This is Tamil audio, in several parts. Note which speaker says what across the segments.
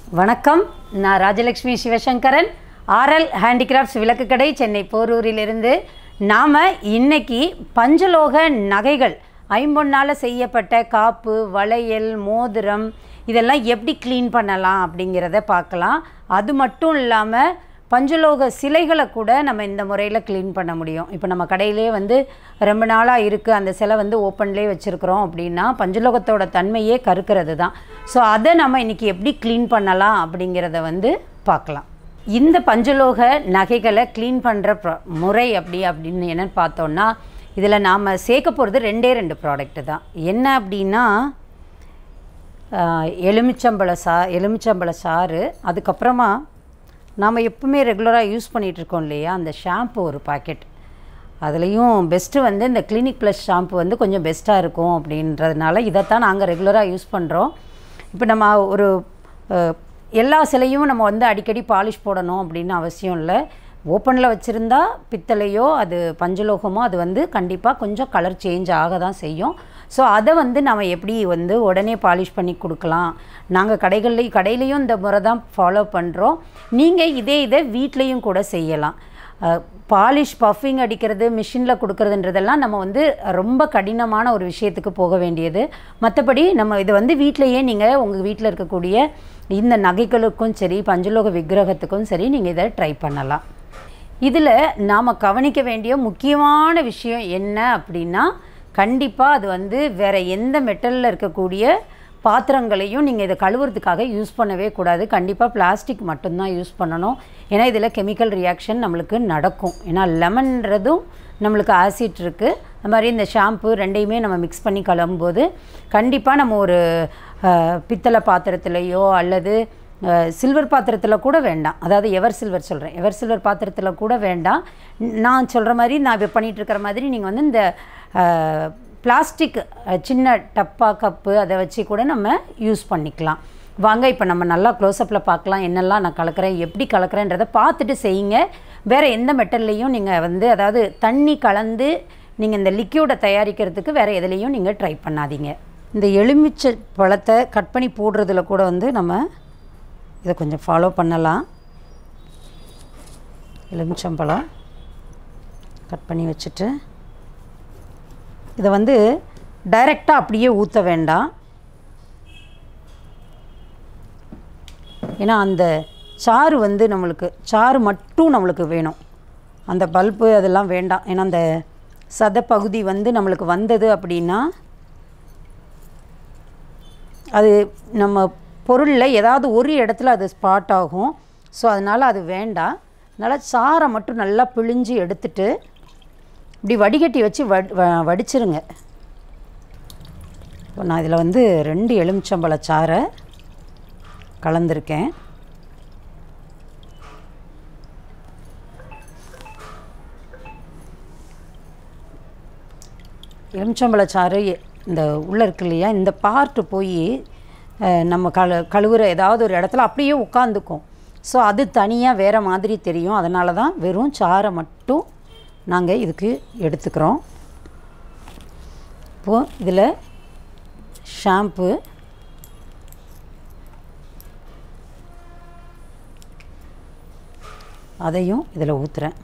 Speaker 1: வணக்கம் நான் ராஜலக்ஷ்மி சிவசங்கரன் ஆர்எல் ஹேண்டிகிராஃப்ட்ஸ் விளக்கு கடை சென்னை போரூரிலிருந்து நாம் இன்னைக்கு பஞ்சலோக நகைகள் ஐம்பொன்னால் செய்யப்பட்ட காப்பு வளையல் மோதிரம் இதெல்லாம் எப்படி க்ளீன் பண்ணலாம் அப்படிங்கிறத பார்க்கலாம் அது மட்டும் இல்லாமல் பஞ்சலோக சிலைகளை கூட நம்ம இந்த முறையில் க்ளீன் பண்ண முடியும் இப்போ நம்ம கடையிலே வந்து ரொம்ப நாளாக இருக்குது அந்த சிலை வந்து ஓப்பன்லேயே வச்சுருக்குறோம் அப்படின்னா பஞ்சலோகத்தோட தன்மையே கருக்கிறது தான் ஸோ அதை நம்ம இன்றைக்கி எப்படி க்ளீன் பண்ணலாம் அப்படிங்கிறத வந்து பார்க்கலாம் இந்த பஞ்சலோக நகைகளை க்ளீன் பண்ணுற ப்ரா முறை அப்படி அப்படின்னு என்னன்னு பார்த்தோன்னா இதில் நாம் சேர்க்க போகிறது ரெண்டே ரெண்டு ப்ராடக்ட்டு தான் என்ன அப்படின்னா ஆஹ், எலுமிச்சம்பழ சா எலுமிச்சம்பழ சாறு அதுக்கப்புறமா நாம் எப்பவுமே ரெகுலராக யூஸ் பண்ணிகிட்டு இருக்கோம் இல்லையா அந்த ஷாம்பு ஒரு பாக்கெட் அதுலேயும் பெஸ்ட்டு வந்து இந்த கிளினிக் ப்ளஸ் ஷாம்பு வந்து கொஞ்சம் பெஸ்ட்டாக இருக்கும் அப்படின்றதுனால இதைத்தான் நாங்கள் ரெகுலராக யூஸ் பண்ணுறோம் இப்போ நம்ம ஒரு அஹ், எல்லா சிலையும் நம்ம வந்து அடிக்கடி பாலிஷ் போடணும் அப்படின்னு அவசியம் இல்லை ஓப்பனில் வச்சுருந்தா பித்தளையோ அது பஞ்சலோகமோ அது வந்து கண்டிப்பாக கொஞ்சம் கலர் சேஞ்ச் ஆக தான் செய்யும் ஸோ அதை வந்து நம்ம எப்படி வந்து உடனே பாலிஷ் பண்ணி கொடுக்கலாம் நாங்கள் கடைகள்லையும் கடையிலையும் இந்த முறை தான் ஃபாலோ பண்ணுறோம் நீங்கள் இதே இதை வீட்லேயும் கூட செய்யலாம் பாலிஷ் பஃபிங் அடிக்கிறது மிஷினில் கொடுக்கறதுன்றதெல்லாம் நம்ம வந்து ரொம்ப கடினமான ஒரு விஷயத்துக்கு போக வேண்டியது மற்றபடி நம்ம இதை வந்து வீட்டிலையே நீங்கள் உங்கள் வீட்டில் இருக்கக்கூடிய இந்த நகைகளுக்கும் சரி பஞ்சலோக விக்கிரகத்துக்கும் சரி நீங்கள் இதை ட்ரை பண்ணலாம் இதில் நாம் கவனிக்க வேண்டிய முக்கியமான விஷயம் என்ன அப்படின்னா கண்டிப்பாக அது வந்து வேறு எந்த மெட்டலில் இருக்கக்கூடிய பாத்திரங்களையும் நீங்கள் இதை கழுவுறதுக்காக யூஸ் பண்ணவே கூடாது கண்டிப்பாக பிளாஸ்டிக் மட்டும்தான் யூஸ் பண்ணணும் ஏன்னா இதில் கெமிக்கல் ரியாக்ஷன் நம்மளுக்கு நடக்கும் ஏன்னா லெமன்றதும் நம்மளுக்கு ஆசிட் இருக்குது அது மாதிரி இந்த ஷாம்பு ரெண்டையுமே நம்ம மிக்ஸ் பண்ணி கழுவும்போது கண்டிப்பாக நம்ம ஒரு அஹ், பித்தளை பாத்திரத்துலேயோ அல்லது சில்வர் பாத்திரத்தில் கூட வேண்டாம் அதாவது எவர் சில்வர் சொல்கிறேன் எவர் சில்வர் பாத்திரத்தில் கூட வேண்டாம் நான் சொல்கிற மாதிரி நான் இப்போ பண்ணிகிட்டு இருக்கிற மாதிரி நீங்கள் வந்து இந்த பிளாஸ்டிக் சின்ன டப்பா கப்பு அதை வச்சு கூட நம்ம யூஸ் பண்ணிக்கலாம் வாங்க இப்போ நம்ம நல்லா க்ளோஸ்அப்பில் பார்க்கலாம் என்னெல்லாம் நான் கலக்கிறேன் எப்படி கலக்கிறேன்றதை பார்த்துட்டு செய்யுங்க வேறு எந்த மெட்டல்லையும் நீங்கள் வந்து அதாவது தண்ணி கலந்து நீங்கள் இந்த லிக்யூடை தயாரிக்கிறதுக்கு வேறு எதுலேயும் நீங்கள் ட்ரை பண்ணாதீங்க இந்த எலுமிச்சை பழத்தை கட் பண்ணி போடுறதுல கூட வந்து நம்ம இதை கொஞ்சம் ஃபாலோ பண்ணலாம் எலுமிச்சம்பழம் கட் பண்ணி வச்சுட்டு இதை வந்து டைரெக்டாக அப்படியே ஊற்ற வேண்டாம் ஏன்னா அந்த சாறு வந்து நம்மளுக்கு சாறு மட்டும் நம்மளுக்கு வேணும் அந்த பல்பு அதெல்லாம் வேண்டாம் ஏன்னா அந்த சத பகுதி வந்து நம்மளுக்கு வந்தது அப்படின்னா அது நம்ம பொருளில் ஏதாவது ஒரு இடத்துல அது ஸ்பாட் ஆகும் ஸோ அதனால் அது வேண்டாம் அதனால் சாறை மட்டும் நல்லா பிழிஞ்சு எடுத்துட்டு இப்படி வடிகட்டி வச்சு வட் வ- வடிச்சிருங்க இப்போ நான் இதில் வந்து ரெண்டு எலுமிச்சம்பழ சாறை கலந்துருக்கேன் எலுமிச்சம்பழச்சாறு எ- இந்த உள்ளே இருக்கு இல்லையா இந்த பார்ட்டு போய் நம்ம கழு கழுவுற ஏதாவது ஒரு இடத்துல அப்படியே உட்காந்துக்கும் ஸோ அது தனியாக வேறு மாதிரி தெரியும் அதனால தான் வெறும் சாறை மட்டும் நாங்கள் இதுக்கு எடுத்துக்கிறோம் இப்போது இதில் ஷாம்பு அதையும் இதில் ஊற்றுறேன்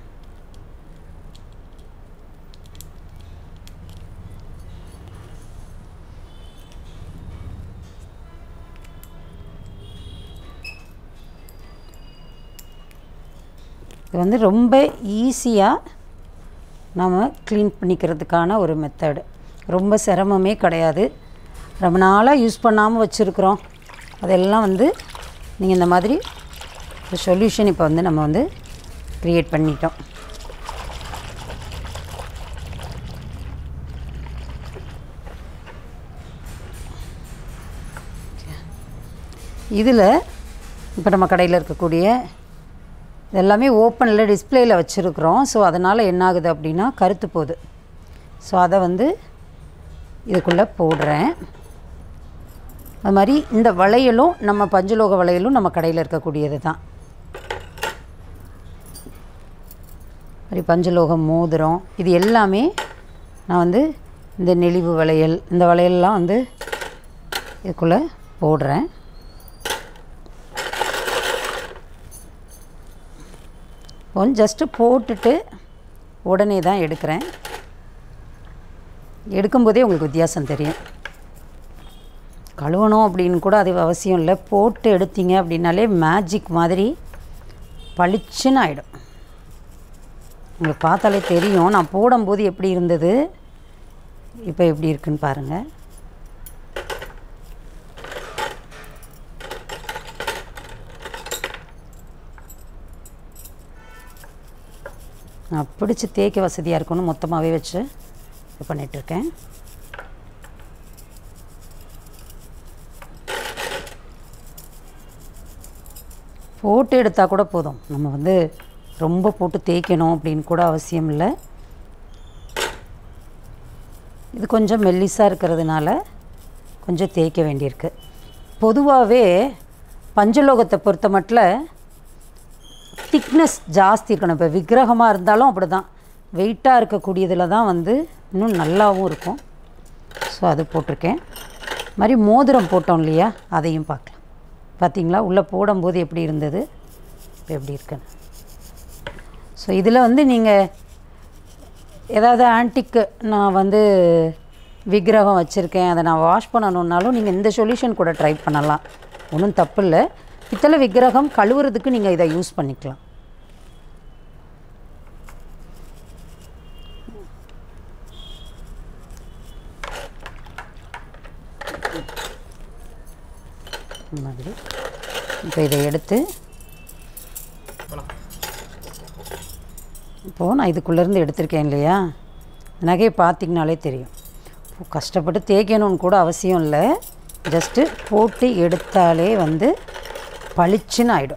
Speaker 1: இது வந்து ரொம்ப ஈஸியாக நாம் க்ளீன் பண்ணிக்கிறதுக்கான ஒரு மெத்தடு ரொம்ப சிரமமே கிடையாது ரொம்ப நாளாக யூஸ் பண்ணாமல் வச்சுருக்குறோம் அதெல்லாம் வந்து நீங்கள் இந்த மாதிரி ஒரு சொல்யூஷன் இப்போ வந்து நம்ம வந்து க்ரியேட் பண்ணிட்டோம் இதில் இப்போ நம்ம கடையில் இருக்கக்கூடிய இது எல்லாமே ஓப்பனில் டிஸ்ப்ளேயில் வச்சுருக்குறோம் ஸோ அதனால் என்ன ஆகுது அப்படின்னா கருத்து போகுது ஸோ அதை வந்து இதுக்குள்ளே போடுறேன் அது மாதிரி இந்த வளையலும் நம்ம பஞ்சலோக வளையலும் நம்ம கடையில் இருக்கக்கூடியது தான் மாதிரி பஞ்சலோக மோதிரம் இது எல்லாமே நான் வந்து இந்த நெளிவு வளையல் இந்த வளையல்லாம் வந்து இதுக்குள்ளே போடுறேன் கொஞ்சம் ஜஸ்ட்டு போட்டுட்டு உடனே தான் எடுக்கிறேன் எடுக்கும்போதே உங்களுக்கு வித்தியாசம் தெரியும் கழுவணும் அப்படின்னு கூட அது அவசியம் இல்லை போட்டு எடுத்தீங்க அப்படின்னாலே மேஜிக் மாதிரி பளிச்சுன்னு ஆகிடும் உங்களுக்கு பார்த்தாலே தெரியும் நான் போடும்போது எப்படி இருந்தது இப்போ எப்படி இருக்குன்னு பாருங்கள் நான் பிடிச்சி தேய்க்க வசதியாக இருக்கும்னு மொத்தமாகவே வச்சு இது பண்ணிகிட்ருக்கேன் போட்டு எடுத்தால் கூட போதும் நம்ம வந்து ரொம்ப போட்டு தேய்க்கணும் அப்படின்னு கூட அவசியம் இல்லை இது கொஞ்சம் மெல்லிஸாக இருக்கிறதுனால கொஞ்சம் தேய்க்க வேண்டியிருக்கு பொதுவாகவே பஞ்சலோகத்தை பொறுத்த மட்டும் திக்னஸ் ஜாஸ்தி இருக்கணும் இப்போ விக்கிரகமாக இருந்தாலும் அப்படி தான் வெயிட்டாக இருக்கக்கூடியதில் தான் வந்து இன்னும் நல்லாவும் இருக்கும் ஸோ அது போட்டிருக்கேன் இது மாதிரி மோதிரம் போட்டோம் இல்லையா அதையும் பார்க்கலாம் பார்த்தீங்களா உள்ளே போடும்போது எப்படி இருந்தது இப்போ எப்படி இருக்குன்னு ஸோ இதில் வந்து நீங்கள் ஏதாவது ஆன்டிக்கு நான் வந்து விக்கிரகம் வச்சுருக்கேன் அதை நான் வாஷ் பண்ணணுன்னாலும் நீங்கள் இந்த சொல்யூஷன் கூட ட்ரை பண்ணலாம் ஒன்றும் தப்பு இல்லை பித்தளை விக்கிரகம் கழுவுறதுக்கு நீங்கள் இதை யூஸ் பண்ணிக்கலாம் இந்த மாதிரி இப்போ இதை எடுத்து இப்போது நான் இதுக்குள்ளேருந்து எடுத்திருக்கேன் இல்லையா நகையை பார்த்திங்கனாலே தெரியும் இப்போ கஷ்டப்பட்டு தேய்க்கணும்னு கூட அவசியம் இல்லை ஜஸ்ட்டு போட்டு எடுத்தாலே வந்து பளிச்சுன்னு ஆகிடும்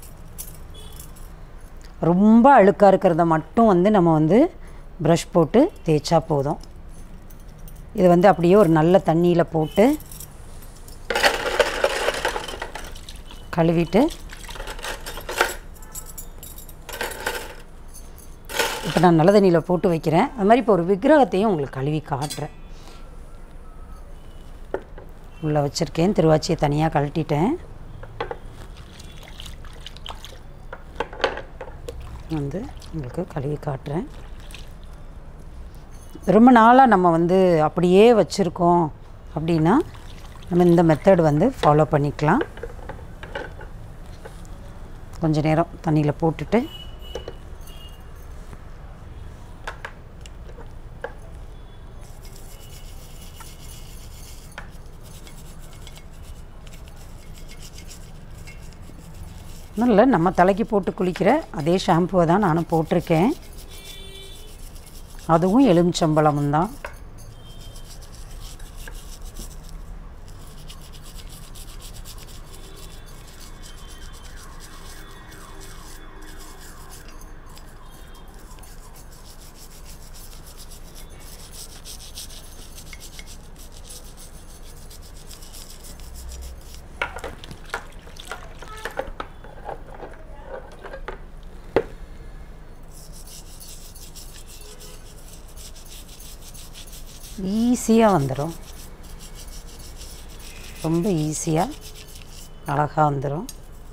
Speaker 1: ரொம்ப அழுக்காக இருக்கிறத மட்டும் வந்து நம்ம வந்து ப்ரஷ் போட்டு தேய்ச்சா போதும் இது வந்து அப்படியே ஒரு நல்ல தண்ணியில் போட்டு கழுவிட்டு இப்போ நான் நல்ல தண்ணியில் போட்டு வைக்கிறேன் அது மாதிரி இப்போ ஒரு விக்கிரகத்தையும் உங்களுக்கு கழுவி காட்டுறேன் உள்ளே வச்சுருக்கேன் திருவாச்சியை தனியாக கழட்டிட்டேன் வந்து உங்களுக்கு கழுவி காட்டுறேன் ரொம்ப நாளாக நம்ம வந்து அப்படியே வச்சுருக்கோம் அப்படின்னா நம்ம இந்த மெத்தட் வந்து ஃபாலோ பண்ணிக்கலாம் கொஞ்ச நேரம் தண்ணியில் போட்டுட்டு ஒன்றும் இல்லை நம்ம தலைக்கு போட்டு குளிக்கிற அதே ஷாம்புவை தான் நானும் போட்டிருக்கேன் அதுவும் எலுமிச்சம்பழமும் தான் ஈஸியாக வந்துடும் ரொம்ப ஈஸியாக அழகாக வந்துடும்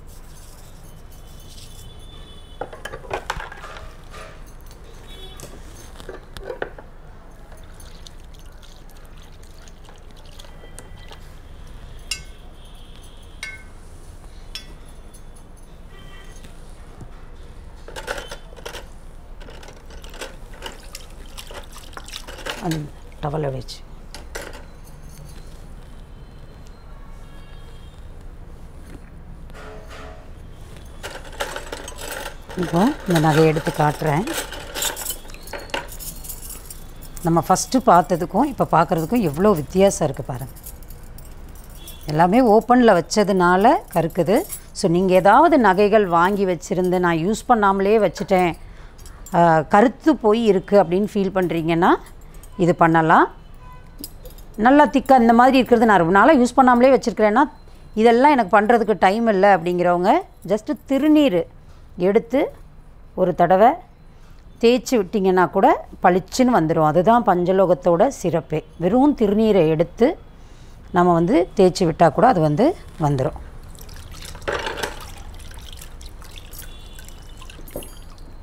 Speaker 1: அந்த டவலை வச்சு இப்போ இந்த நகையை எடுத்து காட்டுறேன் நம்ம ஃபஸ்ட்டு பார்த்ததுக்கும் இப்போ பார்க்குறதுக்கும் எவ்வளோ வித்தியாசம் இருக்குது பாருங்கள் எல்லாமே ஓப்பனில் வச்சதுனால கருக்குது ஸோ நீங்கள் ஏதாவது நகைகள் வாங்கி வச்சுருந்து நான் யூஸ் பண்ணாமலே வச்சுட்டேன் ஆஹ், கருத்து போய் இருக்குது அப்படின்னு ஃபீல் பண்ணுறீங்கன்னா இது பண்ணலாம் நல்லா திக்காக இந்த மாதிரி இருக்கிறது நான் ரொம்ப நாளாக யூஸ் பண்ணாமலே வச்சுருக்கிறேன்னா இதெல்லாம் எனக்கு பண்ணுறதுக்கு டைம் இல்லை அப்படிங்கிறவங்க ஜஸ்ட்டு திருநீர் எடுத்து ஒரு தடவை தேய்ச்சி விட்டிங்கன்னா கூட பளிச்சுன்னு வந்துடும் அதுதான் பஞ்சலோகத்தோட சிறப்பே வெறும் திருநீரை எடுத்து நம்ம வந்து தேய்ச்சி விட்டால் கூட அது வந்து வந்துடும்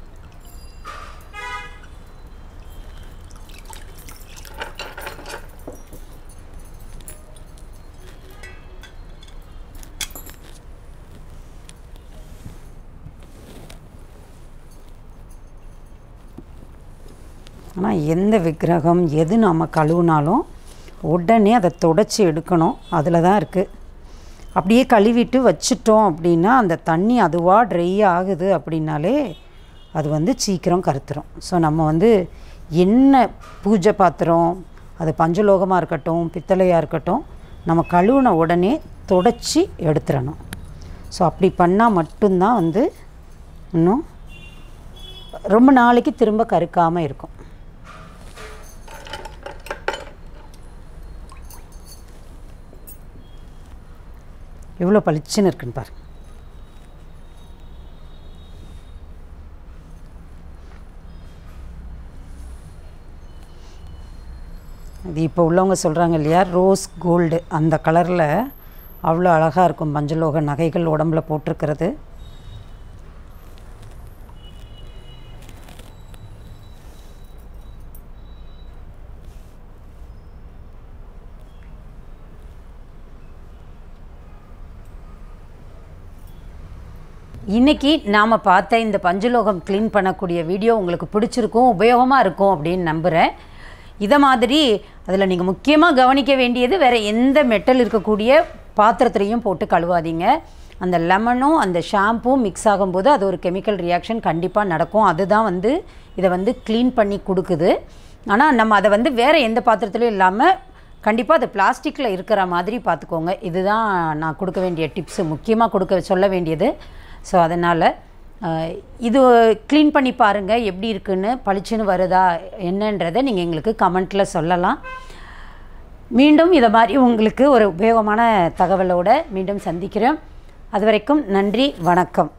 Speaker 1: ஆனால் எந்த விக்கிரகம் எது நம்ம கழுவுனாலும் உடனே அதை தொடச்சி எடுக்கணும் அதில் தான் இருக்குது அப்படியே கழுவிட்டு வச்சிட்டோம் அப்படின்னா அந்த தண்ணி அதுவாக ட்ரை ஆகுது அப்படின்னாலே அது வந்து சீக்கிரம் கருத்துரும் ஸோ நம்ம வந்து என்ன பூஜை பாத்திரம் அது பஞ்சலோகமாக இருக்கட்டும் பித்தளையாக இருக்கட்டும் நம்ம கழுவுன உடனே தொடச்சி எடுத்துடணும் ஸோ அப்படி பண்ணால் மட்டும்தான் வந்து இன்னும் ரொம்ப நாளைக்கு திரும்ப கருக்காமல் இருக்கும் எவ்வளோ பளிச்சுன்னு இருக்குன்னு பாரு இது இப்போ உள்ளவங்க சொல்கிறாங்க இல்லையா ரோஸ் கோல்டு அந்த கலரில் அவ்வளோ அழகாக இருக்கும் பஞ்சலோக நகைகள் உடம்புல போட்டிருக்கிறது இன்றைக்கி நாம் பார்த்த இந்த பஞ்சலோகம் க்ளீன் பண்ணக்கூடிய வீடியோ உங்களுக்கு பிடிச்சிருக்கும் உபயோகமாக இருக்கும் அப்படின்னு நம்புகிறேன் இதை மாதிரி அதில் நீங்கள் முக்கியமாக கவனிக்க வேண்டியது வேறு எந்த மெட்டல் இருக்கக்கூடிய பாத்திரத்துலையும் போட்டு கழுவாதீங்க அந்த லெமனும் அந்த ஷாம்பும் மிக்ஸ் ஆகும்போது அது ஒரு கெமிக்கல் ரியாக்ஷன் கண்டிப்பாக நடக்கும் அதுதான் வந்து இதை வந்து க்ளீன் பண்ணி கொடுக்குது ஆனால் நம்ம அதை வந்து வேறு எந்த பாத்திரத்துலையும் இல்லாமல் கண்டிப்பாக அது பிளாஸ்டிக்கில் இருக்கிற மாதிரி பார்த்துக்கோங்க இதுதான் நான் கொடுக்க வேண்டிய டிப்ஸு முக்கியமாக கொடுக்க சொல்ல வேண்டியது ஸோ அதனால் இது க்ளீன் பண்ணி பாருங்கள் எப்படி இருக்குன்னு பளிச்சுன்னு வருதா என்னன்றதை நீங்கள் எங்களுக்கு கமெண்ட்டில் சொல்லலாம் மீண்டும் இதை மாதிரி உங்களுக்கு ஒரு உபயோகமான தகவலோடு மீண்டும் சந்திக்கிறோம் அது வரைக்கும் நன்றி வணக்கம்